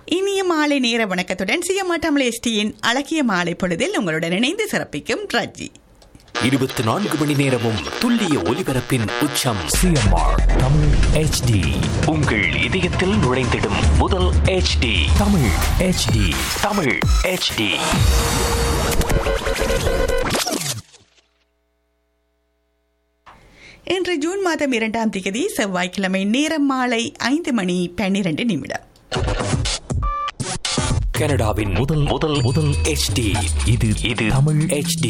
இனிய மாலை நேர வணக்கத்துடன் சிஎம்ஆர் எஸ்டியின் அழகிய மாலை பொழுதில் உங்களுடன் இணைந்து சிறப்பிக்கும் ரஜி இருபத்தி நான்கு மணி நேரமும் துல்லிய ஒலிபரப்பின் உச்சம் சிஎம்ஆர் தமிழ் ஹெச்டி உங்கள் இதயத்தில் நுழைந்திடும் முதல் HD Tamil HD Tamil HD இன்று ஜூன் மாதம் இரண்டாம் தேதி செவ்வாய்க்கிழமை நேரம் மாலை ஐந்து மணி பன்னிரண்டு நிமிடம் கனடாவின் முதல் முதல் முதல் HD இது இது தமிழ் HD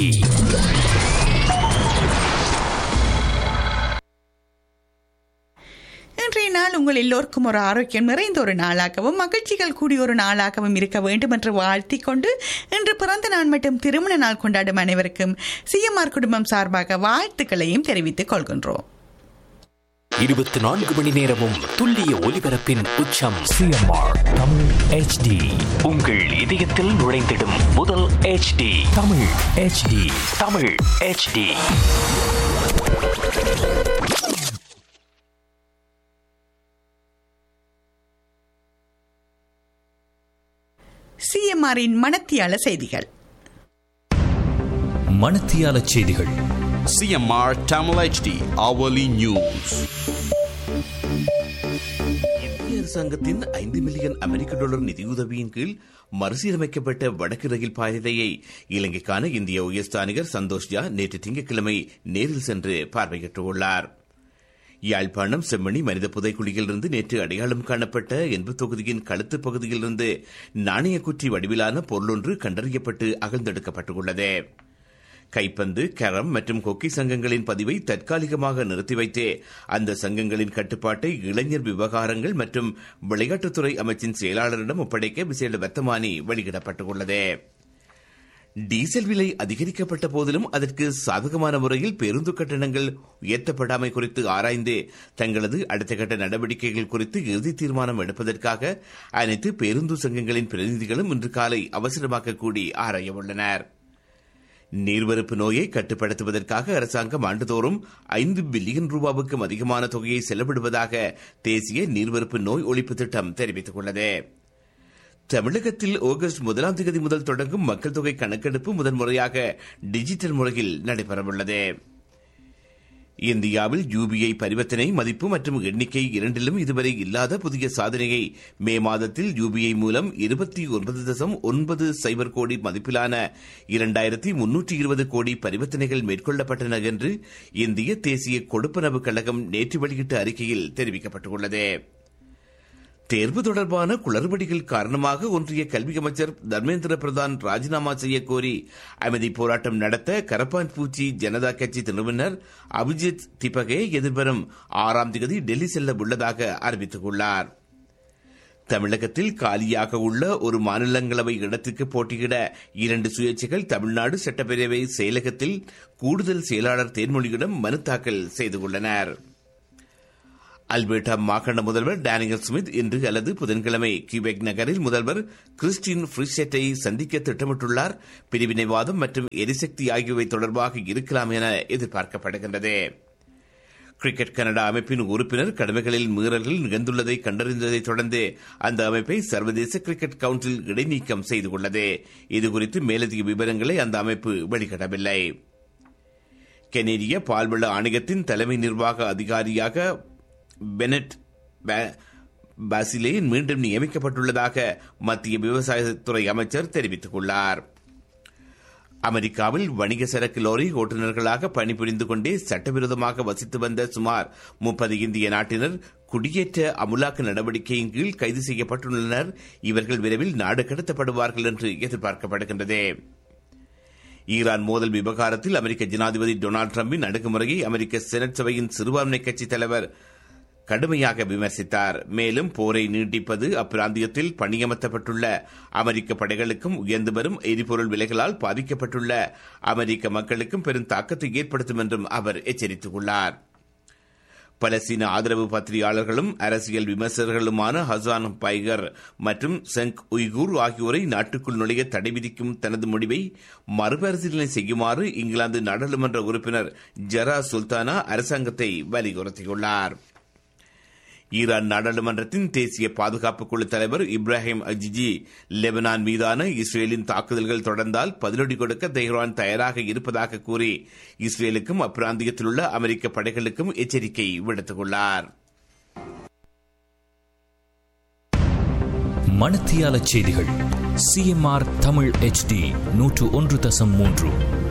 இன்றைய நாள் உங்கள் எல்லோருக்கும் ஒரு ஆரோக்கியம் நிறைந்த ஒரு நாளாகவும் மகிழ்ச்சிகள் கூடிய ஒரு நாளாகவும் இருக்க வேண்டும் என்று வாழ்த்திக் கொண்டு இன்று பிறந்த நாள் மற்றும் திருமண நாள் கொண்டாடும் அனைவருக்கும் சிஎம்ஆர் குடும்பம் சார்பாக வாழ்த்துக்களையும் தெரிவித்துக் கொள்கின்றோம் இருபத்தி நான்கு மணி நேரமும் துல்லிய ஒலிபரப்பின் உச்சம் சிஎம்ஆர் தமிழ் ஹெச்டி உங்கள் இதயத்தில் நுழைந்திடும் முதல் HD Tamil HD Tamil HD சிஎம்ஆரின் மனத்தியால செய்திகள் மணத்தியால செய்திகள் CMR Tamil HD hourly news. இந்திய அரசாங்கத்தின் ஐந்து மில்லியன் அமெரிக்க டாலர் நிதியுதவியின் கீழ் மறுசீரமைக்கப்பட்ட வடக்கு ரயில் பாதையை இலங்கைக்கான இந்திய உயர்ஸ்தானிகர் சந்தோஷ் ஜா நேற்று திங்கட்கிழமை நேரில் சென்று பார்வையிட்டுள்ளார் யாழ்ப்பாணம் செம்மணி மனித புதைக்குழியிலிருந்து நேற்று அடையாளம் காணப்பட்ட என்பு தொகுதியின் கழுத்து பகுதியிலிருந்து நாணய குற்றி வடிவிலான பொருளொன்று கண்டறியப்பட்டு அகழ்ந்தெடுக்கப்பட்டுள்ளது கைப்பந்து கரம் மற்றும் கொக்கி சங்கங்களின் பதிவை தற்காலிகமாக நிறுத்தி வைத்தே அந்த சங்கங்களின் கட்டுப்பாட்டை இளைஞர் விவகாரங்கள் மற்றும் விளையாட்டுத்துறை அமைச்சின் செயலாளரிடம் ஒப்படைக்க விசேட வர்த்தமானி வெளியிடப்பட்டுள்ளது டீசல் விலை அதிகரிக்கப்பட்ட போதிலும் அதற்கு சாதகமான முறையில் பேருந்து கட்டணங்கள் உயர்த்தப்படாமை குறித்து ஆராய்ந்து தங்களது அடுத்த கட்ட நடவடிக்கைகள் குறித்து இறுதி தீர்மானம் எடுப்பதற்காக அனைத்து பேருந்து சங்கங்களின் பிரதிநிதிகளும் இன்று காலை அவசரமாக கூடி ஆராய உள்ளனர் நீர்வரப்பு நோயை கட்டுப்படுத்துவதற்காக அரசாங்கம் ஆண்டுதோறும் ஐந்து பில்லியன் ரூபாவுக்கும் அதிகமான தொகையை செலவிடுவதாக தேசிய நீர்வரப்பு நோய் ஒழிப்பு திட்டம் தெரிவித்துள்ளது தமிழகத்தில் ஆகஸ்ட் முதலாம் தேதி முதல் தொடங்கும் மக்கள் தொகை கணக்கெடுப்பு முதன்முறையாக டிஜிட்டல் முறையில் நடைபெறவுள்ளது இந்தியாவில் யூபிஐ பரிவர்த்தனை மதிப்பு மற்றும் எண்ணிக்கை இரண்டிலும் இதுவரை இல்லாத புதிய சாதனையை மே மாதத்தில் யூபிஐ மூலம் இருபத்தி ஒன்பது தசம் ஒன்பது சைபர் கோடி மதிப்பிலான இரண்டாயிரத்தி முன்னூற்றி இருபது கோடி பரிவர்த்தனைகள் மேற்கொள்ளப்பட்டன என்று இந்திய தேசிய கொடுப்பனவு கழகம் நேற்று வெளியிட்ட அறிக்கையில் தெரிவிக்கப்பட்டுள்ளது தேர்வு தொடர்பான குளறுபடிகள் காரணமாக ஒன்றிய கல்வி அமைச்சர் தர்மேந்திர பிரதான் ராஜினாமா செய்ய கோரி அமைதி போராட்டம் நடத்த கரப்பான் பூச்சி ஜனதா கட்சி நிறுவனர் அபிஜித் திபகே எதிர்வரும் ஆறாம் தேதி டெல்லி செல்ல உள்ளதாக அறிவித்துள்ளார் தமிழகத்தில் காலியாக உள்ள ஒரு மாநிலங்களவை இடத்துக்கு போட்டியிட இரண்டு சுயேட்சைகள் தமிழ்நாடு சட்டப்பேரவை செயலகத்தில் கூடுதல் செயலாளர் தேன்மொழியிடம் மனு தாக்கல் செய்துள்ளனர் அல்பர்டா மாகாண முதல்வர் டேனியல் ஸ்மித் இன்று அல்லது புதன்கிழமை கியூபெக் நகரில் முதல்வர் கிறிஸ்டின் ஃப்ரிஷெட்டை சந்திக்க திட்டமிட்டுள்ளார் பிரிவினைவாதம் மற்றும் எரிசக்தி ஆகியவை தொடர்பாக இருக்கலாம் என எதிர்பார்க்கப்படுகின்றது கிரிக்கெட் கனடா அமைப்பின் உறுப்பினர் கடமைகளில் மீறல்கள் நிகழ்ந்துள்ளதை கண்டறிந்ததைத் தொடர்ந்து அந்த அமைப்பை சர்வதேச கிரிக்கெட் கவுன்சில் இடைநீக்கம் செய்து கொண்டது இதுகுறித்து மேலதிக விவரங்களை அந்த அமைப்பு வெளியிடவில்லை கெனேடிய பால்வள ஆணையத்தின் தலைமை நிர்வாக அதிகாரியாக பெனட் பாசிலே மீண்டும் நியமிக்கப்பட்டுள்ளதாக மத்திய விவசாயத்துறை அமைச்சர் தெரிவித்துள்ளார் அமெரிக்காவில் வணிக சரக்கு லாரி ஓட்டுநர்களாக பணிபுரிந்து கொண்டே சட்டவிரோதமாக வசித்து வந்த சுமார் முப்பது இந்திய நாட்டினர் குடியேற்ற அமுலாக்க நடவடிக்கையின் கீழ் கைது செய்யப்பட்டுள்ளனர் இவர்கள் விரைவில் நாடு கடத்தப்படுவார்கள் என்று எதிர்பார்க்கப்படுகின்றது ஈரான் மோதல் விவகாரத்தில் அமெரிக்க ஜனாதிபதி டொனால்டு டிரம்பின் அணுகுமுறையை அமெரிக்க செனட் சபையின் சிறுபான்மை கட்சித் தலைவர் கடுமையாக விமர்சித்தார் மேலும் போரை நீட்டிப்பது அப்பிராந்தியத்தில் பணியமர்த்தப்பட்டுள்ள அமெரிக்க படைகளுக்கும் உயர்ந்து வரும் எரிபொருள் விலைகளால் பாதிக்கப்பட்டுள்ள அமெரிக்க மக்களுக்கும் பெரும் தாக்கத்தை ஏற்படுத்தும் என்றும் அவர் எச்சரித்துள்ளார் பலஸ்தீன ஆதரவு பத்திரிகையாளர்களும் அரசியல் விமர்சகர்களுமான ஹசான் பைகர் மற்றும் செங் உய்கூர் ஆகியோரை நாட்டுக்குள் நுழைய தடை விதிக்கும் தனது முடிவை மறுபரிசீலனை செய்யுமாறு இங்கிலாந்து நாடாளுமன்ற உறுப்பினர் ஜரா சுல்தானா அரசாங்கத்தை வலியுறுத்தியுள்ளார் ஈரான் நாடாளுமன்றத்தின் தேசிய பாதுகாப்பு குழு தலைவர் இப்ராஹிம் அஜிஜி லெபனான் மீதான இஸ்ரேலின் தாக்குதல்கள் தொடர்ந்தால் பதிலடி கொடுக்க தெஹ்ரான் தயாராக இருப்பதாக கூறி இஸ்ரேலுக்கும் அப்பிராந்தியத்தில் உள்ள அமெரிக்க படைகளுக்கும் எச்சரிக்கை விடுத்துள்ளார் மணத்தியால செய்திகள் சிஎம்ஆர் தமிழ் HD நூற்று ஒன்று தசம் மூன்று